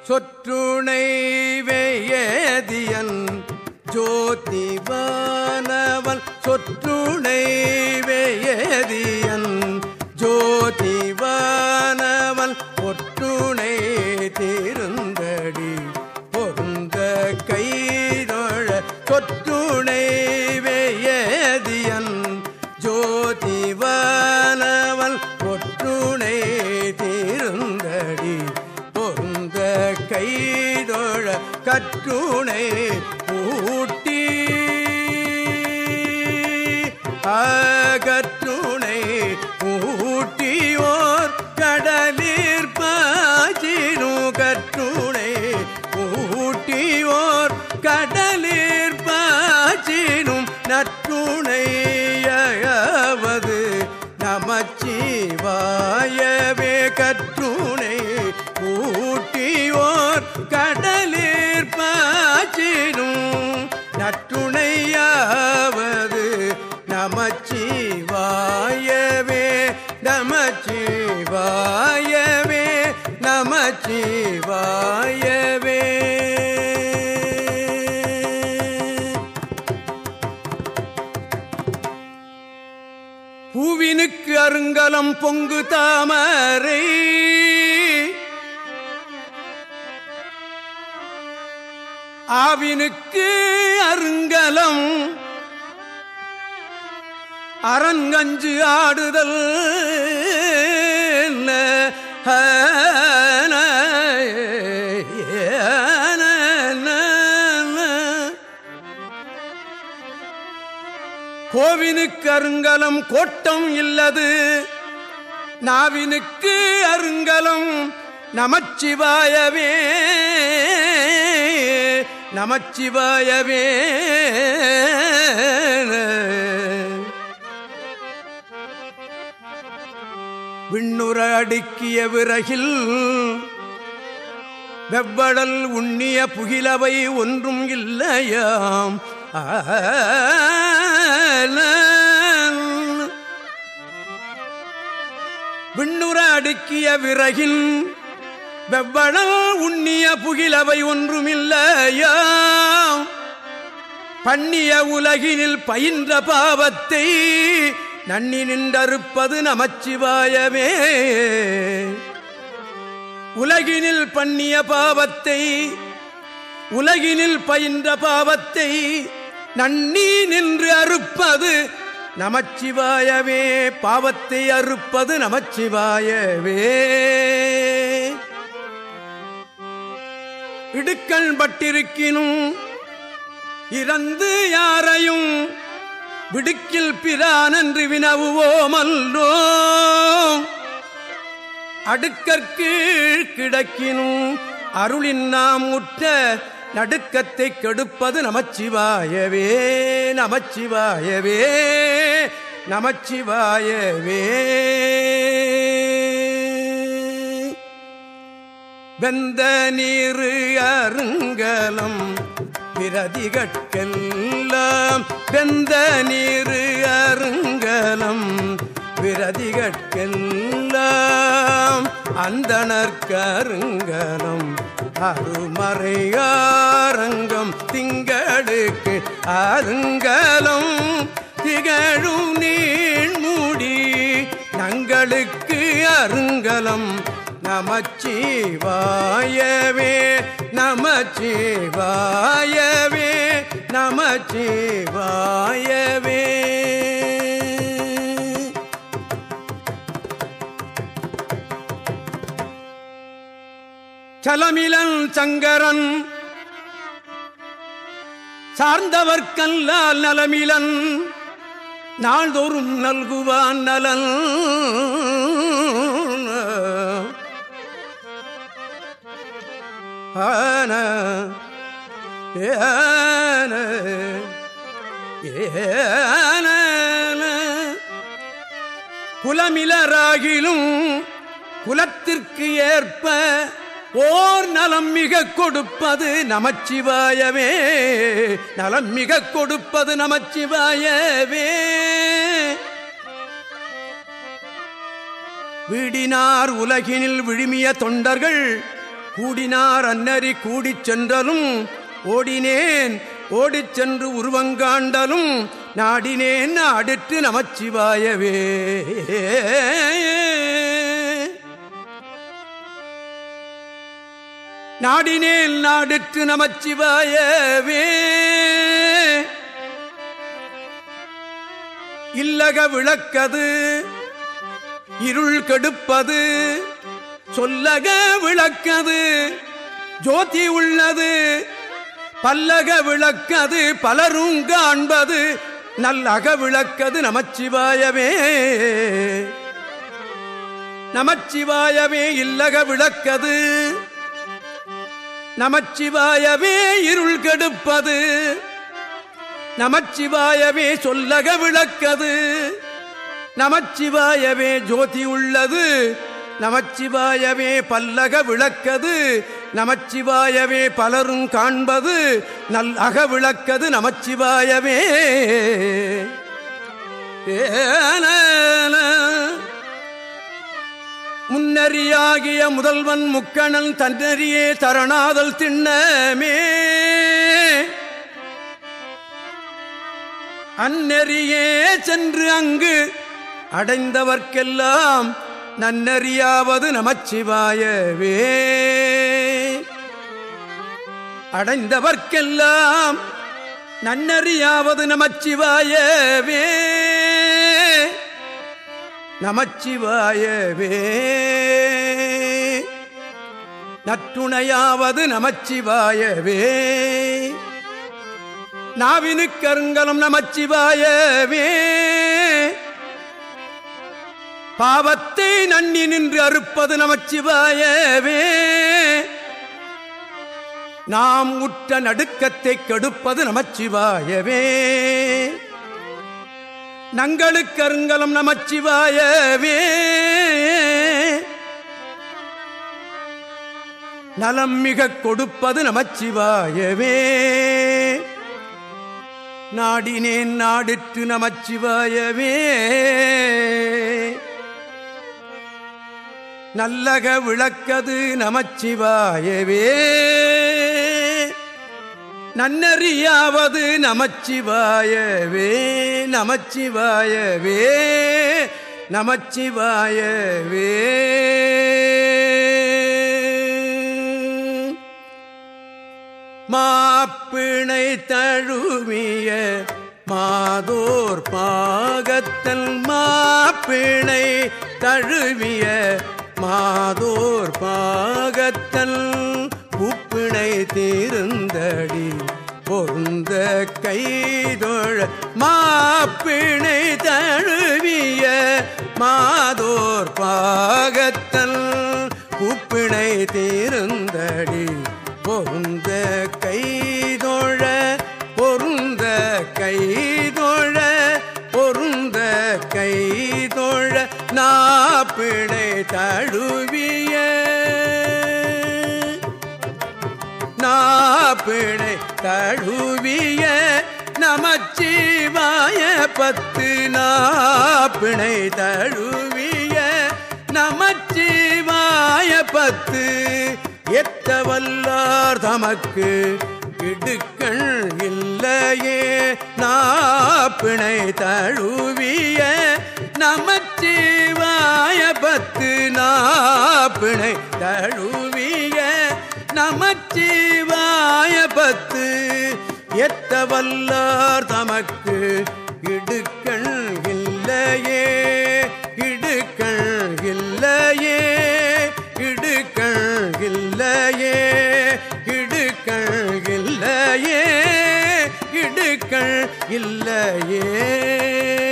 சொற்றுணை வேயதியன் ஜோதிவானவன் சொற்றுணை வேயதியன் ஜோதிவானவன் ஒற்றுணை தீருந்தடி பொருந்த கைதொழ சொற்றுணை வேயதியன் ஜோதிவானவன் ஒற்றுணை தீருந்தடி பொருந்த கைதொழ கற்றுணை ஊட்டி அகற்றுணை ஊட்டியோர் கடலீர் பாச்சினு கற்றுணை ஊட்டியோர் கடலீர் பாச்சினும் நற்றுணையாவது நமச்சிவாயவே கற்றுணை ஊட்டியோர் கடலீர் பாச்சினும் நற்றுணையாவது நமச்சிவாயவே நமச்சிவாயவே நமச்சிவாயவே பூவினுக்கு அருங்கலம் பொங்கு தாமரை ஆவினுக்கு அருங்கலம் அரங்கஞ்சு ஆடுதல் கோவினுக்கு அருங்கலம் கோட்டம் இல்லது நாவினுக்கு அருங்கலம் நமச்சிவாயவே நமச்சிவாயவே விண்ணுற அடுக்கிய விறகில் வெவ்வடல் உண்ணிய புகிலவை ஒன்றும் இல்லையாம் விண்ணுற அடுக்கிய விறகின் வெவ்வடல் உண்ணிய புகிலவை ஒன்றுமில்லையாம் பண்ணிய உலகினில் பயின்ற பாவத்தை நன்னி நின்றறுப்பது நமச்சிவாயவே உலகினில் பண்ணிய பாவத்தை உலகினில் பயின்ற பாவத்தை நன்னி நின்று அறுப்பது நமச்சிவாயவே பாவத்தை அறுப்பது நமச்சிவாயவே இடுக்கண் பட்டிருக்கினும் இறந்து யாரையும் விடுக்கில் பிரான் என்று வினவுவோமல்லோம் அடுக்கற்கு கிடக்கினும் அருளின் நாம் உற்ற நடுக்கத்தை கெடுப்பது நமச்சிவாயவே நமச்சிவாயவே நமச்சிவாயவே வெந்த நீரு அருங்கலம் பிரதிகட்கெல்லாம் வெந்த நீரு அருங்கலம் பிரதிகட்கெல்லாம் அந்தனர்கருங்கலம் அருமறையாரங்கம் திங்களுக்கு அருங்கலம் திகழும் நீண்மூடி நங்களுக்கு அருங்கலம் நமச்சிவாயவே நமச்சிவாயவே நமச்சிவாயவே சலமிலன் சங்கரன் சார்ந்தவர்க்கல்லால் நலமிலன் நாள்தோறும் நல்குவான் நலன் ஆன ஏன ஏன குலமிலராகிலும் குலத்திற்கு ஏற்ப ஓர் நலம் மிக கொடுப்பது நமச்சிவாயவே நலம் மிக கொடுப்பது நமச்சிவாயவே வீடினார் உலகினில் விழுமிய தொண்டர்கள் கூடினார் அன்னறி கூடிச் சென்றலும் ஓடினேன் ஓடிச் சென்று உருவங்காண்டலும் நாடினேன் அடுத்து நமச்சிவாயவே நாடினேல் நாடுற்று நமச்சிவாயவே இல்லக விளக்கது இருள் கெடுப்பது சொல்லக விளக்கது ஜோதி உள்ளது பல்லக விளக்கது பலரும் காண்பது நல்லக விளக்கது நமச்சிவாயவே நமச்சிவாயவே இல்லக விளக்கது நமச்சிவாயவே இருள் கெடுப்பது நமச்சிவாயவே சொல்லக விளக்கது நமச்சிவாயவே ஜோதி உள்ளது நமச்சிவாயவே பல்லக விளக்கது நமச்சிவாயவே பலரும் காண்பது நல் அக விளக்கது நமச்சிவாயவே முன்னறியாகிய முதல்வன் முக்கணன் தன்னறியே தரணாதல் திண்ணமே அந்நெறியே சென்று அங்கு அடைந்தவர்க்கெல்லாம் நன்னறியாவது நமச்சிவாயவே அடைந்தவர்க்கெல்லாம் நன்னறியாவது நமச்சிவாயவே நமச்சிவாயவே நற்றுணையாவது நமச்சிவாயவே நாவினு கருங்கலம் நமச்சிவாயவே பாவத்தை நன்னி நின்று அறுப்பது நமச்சிவாயவே நாம் உற்ற நடுக்கத்தை கெடுப்பது நமச்சிவாயவே நங்களுக்கு அருங்கலம் நமச்சிவாயவே நலம் மிக கொடுப்பது நமச்சிவாயவே நாடினேன் நாடிற்று நமச்சிவாயவே நல்லக விளக்கது நமச்சிவாயவே நன்னறியாவது நமச்சிவாயவே நமச்சிவாயவே நமச்சிவாயவே மாப்பிணை தழுவிய மாதோர் பாகத்தல் மாப்பிணை தழுவிய மாதோர் பாகத்தல் உப்பிணை தீர்ந்தடி பொருந்த கைதொழ மாப்பிணை தழுவிய மாதோர் பாகத்தல் உப்பிணை தீர்ந்தடி பொருந்த கைதொழ பொருந்த கைதொழ பொருந்த கைதொழ நாப்பிணை தழுவிய நாப்பிணை தழுவிய நமச்சிவாய பத்து நாப்பிணை தழுவிய நமச்சிவாய பத்து எத்த வல்லார் தமக்கு இடுக்கள் இல்லையே நாப்பிணை தழுவிய நமச்சிவாய பத்து நாப்பிணை தழுவிய நமச்சிவாய பத்து எத்த வல்லார் தமக்கு இடுக்கள் இல்லையே இடுக்கள் இல்லையே இடுக்கள் இல்லையே இடுக்கள் இல்லையே இடுக்கள் இல்லையே